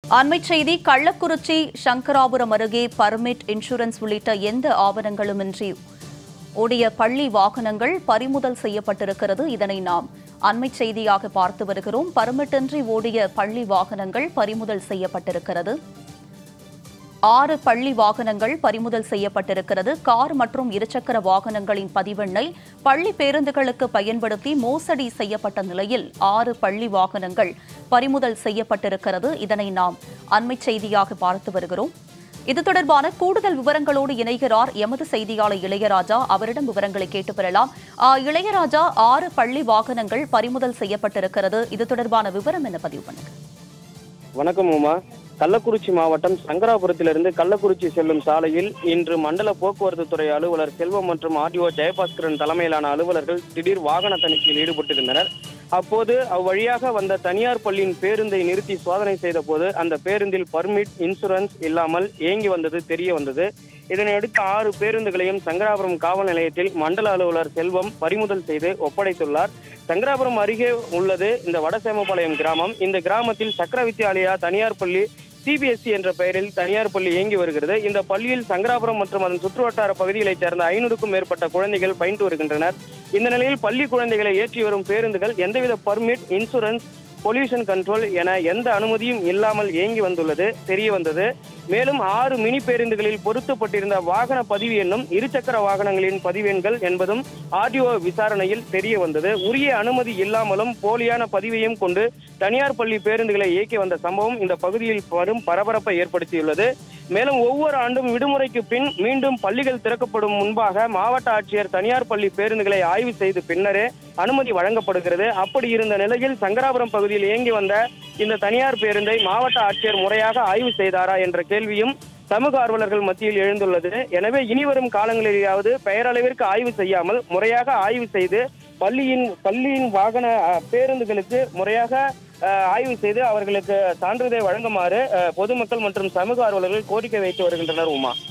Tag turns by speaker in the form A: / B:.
A: அண்மைச் செய்தி கள்ளக்குறிச்சி சங்கராபுரம் அருகே permit insurance உள்ளிட்ட எந்த ஆவணங்களுமின்றி ஓடிய பள்ளி வாகனங்கள் பறிமுதல் செய்யப்பட்டிருக்கிறது இதனை நாம் அண்மைச் செய்தியாக பார்த்து வருகிறோம் பர்மிட்டின்றி ஓடிய பள்ளி வாகனங்கள் பறிமுதல் செய்யப்பட்டிருக்கிறது ஆறு பள்ளி வாகனங்கள் பறிமுதல் செய்யப்பட்டிருக்கிறது கார் மற்றும் இருசக்கர வாகனங்களின் பதிவெண்ணை பள்ளி பேருந்துகளுக்கு பயன்படுத்தி மோசடி செய்யப்பட்ட நிலையில் ஆறு பள்ளி வாகனங்கள் பறிமுதல் செய்யப்பட்டிருக்கிறது இதனை நாம் அண்மைச் செய்தியாக பார்த்து வருகிறோம் இது தொடர்பான கூடுதல் விவரங்களோடு இணைகிறார் எமது செய்தியாளர் இளையராஜா அவரிடம் விவரங்களை கேட்டு பெறலாம் ஆ, இளையராஜா ஆறு பள்ளி வாகனங்கள் பறிமுதல் செய்யப்பட்டிருக்கிறது இது தொடர்பான விவரம் என்ன பதிவு பண்ணுங்க
B: வணக்கம் உமா கள்ளக்குறிச்சி மாவட்டம் சங்கராபுரத்திலிருந்து கள்ளக்குறிச்சி செல்லும் சாலையில் இன்று மண்டல போக்குவரத்து துறை அலுவலர் செல்வம் மற்றும் ஆர்டிஓ ஜெயபாஸ்கரன் தலைமையிலான அலுவலர்கள் திடீர் வாகன தணிக்கையில் ஈடுபட்டிருந்தனர் அப்போது அவ்வழியாக வந்த தனியார் பள்ளியின் பேருந்தை நிறுத்தி சோதனை செய்த போது அந்த பேருந்தில் பர்மிட் இன்சூரன்ஸ் இல்லாமல் இயங்கி வந்தது தெரிய வந்தது இதனையடுத்து ஆறு பேருந்துகளையும் சங்கராபுரம் காவல் நிலையத்தில் மண்டல அலுவலர் செல்வம் பறிமுதல் செய்து ஒப்படைத்துள்ளார் சங்கராபுரம் அருகே உள்ளது இந்த வடசேமபாளையம் கிராமம் இந்த கிராமத்தில் சக்கர வித்யாலயா தனியார் பள்ளி சிபிஎஸ்இ என்ற பெயரில் தனியார் பள்ளி இயங்கி வருகிறது இந்த பள்ளியில் சங்கராபுரம் மற்றும் அதன் சுற்றுவட்டார பகுதிகளைச் சேர்ந்த ஐநூறுக்கும் மேற்பட்ட குழந்தைகள் பயின்று வருகின்றனர் இந்த நிலையில் பள்ளி குழந்தைகளை ஏற்றி வரும் பேருந்துகள் எந்தவித பர்மிட் இன்சூரன்ஸ் பொல்யூஷன் கண்ட்ரோல் என எந்த அனுமதியும் இல்லாமல் இயங்கி வந்துள்ளது தெரிய வந்தது மேலும் ஆறு மினி பேருந்துகளில் பொருத்தப்பட்டிருந்த வாகன பதிவு எண்ணும் இருசக்கர வாகனங்களின் பதிவெண்கள் என்பதும் ஆர்டிஓ விசாரணையில் தெரிய வந்தது உரிய அனுமதி இல்லாமலும் போலியான பதிவையும் கொண்டு தனியார் பள்ளி பேருந்துகளை இயக்கி வந்த சம்பவம் இந்த பகுதியில் வரும் பரபரப்பை ஏற்படுத்தியுள்ளது மேலும் ஒவ்வொரு ஆண்டும் விடுமுறைக்கு பின் மீண்டும் பள்ளிகள் திறக்கப்படும் முன்பாக மாவட்ட ஆட்சியர் தனியார் பள்ளி பேருந்துகளை ஆய்வு செய்து பின்னரே அனுமதி வழங்கப்படுகிறது அப்படி இருந்த நிலையில் சங்கராபுரம் பகுதியில் இயங்கி வந்த இந்த தனியார் பேருந்தை மாவட்ட ஆட்சியர் முறையாக ஆய்வு செய்தாரா என்ற கேள்வியும் சமூக ஆர்வலர்கள் மத்தியில் எழுந்துள்ளது எனவே இனிவரும் காலங்களிலாவது பெயரளவிற்கு ஆய்வு செய்யாமல் முறையாக ஆய்வு செய்து பள்ளியின் பள்ளியின் வாகன அஹ், பேருந்துகளுக்கு முறையாக அஹ், ஆய்வு செய்து அவர்களுக்கு சான்றிதழ் வழங்குமாறு அஹ், பொதுமக்கள் மற்றும் சமூக ஆர்வலர்கள் கோரிக்கை வைத்து வருகின்றனர் உமா